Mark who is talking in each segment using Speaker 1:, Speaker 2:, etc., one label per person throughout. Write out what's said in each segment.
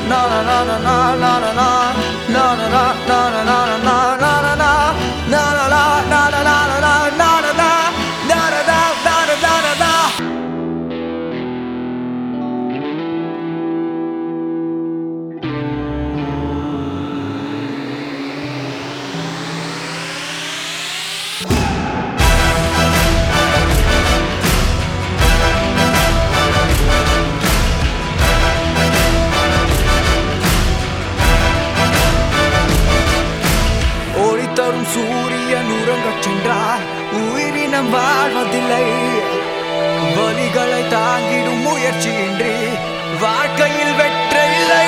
Speaker 1: ஒளி தரும் சூரியன் உறங்கச் சென்றார் உயிரினம் வாழ்வதில்லை வலிகளை தாங்கிடும் முயற்சியின்றி வாழ்க்கையில் வெற்றில்லை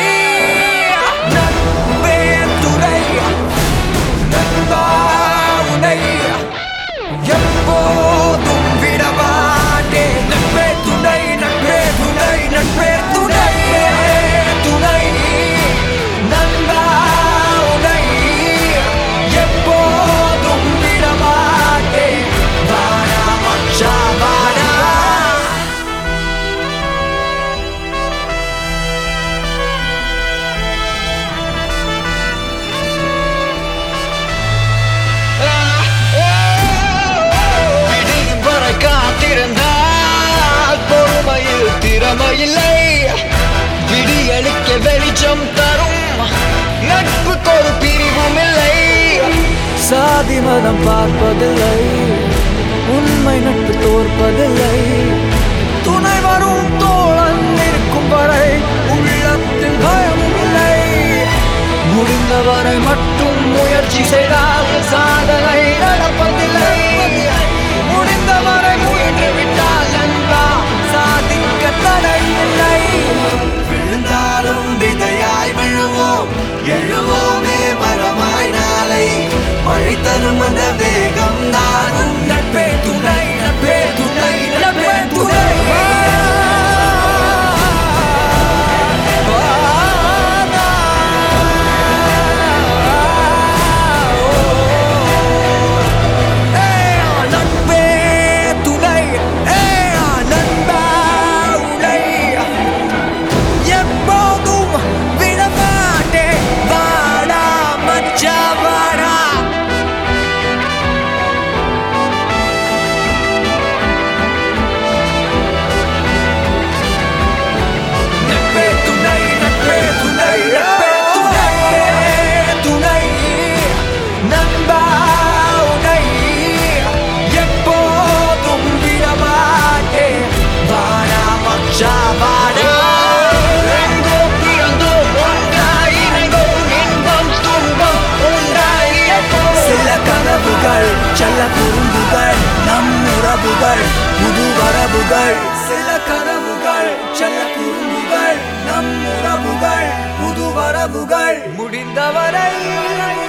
Speaker 1: நட்பே துணை நண்பா உனை எப்போதும் விடமாட்டேன் நட்பே துணை நட்பே துணை நட்பே துணை துணை நண்பா உனை எப்போதும் விடமாட்டேன் வாடா மச்சா வாடா
Speaker 2: விடியும் வரை காத்திருந்தால் பொறுமையில் திறமையில்லை விடியளிக்க வெளிச்சம் தரும் நட்புக்கு ஒரு பிரிவும் இல்லை
Speaker 1: சாதி மதம் பார்ப்பதில்லை உண்மை நட்பு தோற்பதில்லை துணை வரும் தோழன் இருக்கும் வரை உள்ளத்தில் பயமும் இல்லை முடிந்தவரை மட்டும் முயற்சி செய்தால் சாதனை நடப்பதில்லை முடிந்தவரை முயன்று விட்டால் நண்பா சாதிக்க தடை இல்லை விழுந்தாலும் விதையாய் விழுவோம் எழுவோமே மரமாய் நாளை மழை தரும் அந்த வேகம் நானும் நட்பே துணை நட்பே துணை நட்பே துணை நட்பே துணை நண்பா உனை எப்போதும் விடமாட்டே வாடா மச்சா வாடா நட்பே துணை நட்பே துணை நட்பே துணை துணை நண்பா உனை எப்போதும் விடமாட்டே வாடா மச்சா வாடா
Speaker 2: எங்கோ பிறந்தோம் ஒன்றாய் இணைந்தோம் இன்பம் துன்பம் ஒன்றாய் இயப்போம்
Speaker 1: சில கனவுகள் செல்ல குறும்புகள் நம் உறவுகள் புது வரவுகள் சில கனவுகள் செல்ல குறும்புகள் நம் உறவுகள் புது வரவுகள் முடிந்தவரை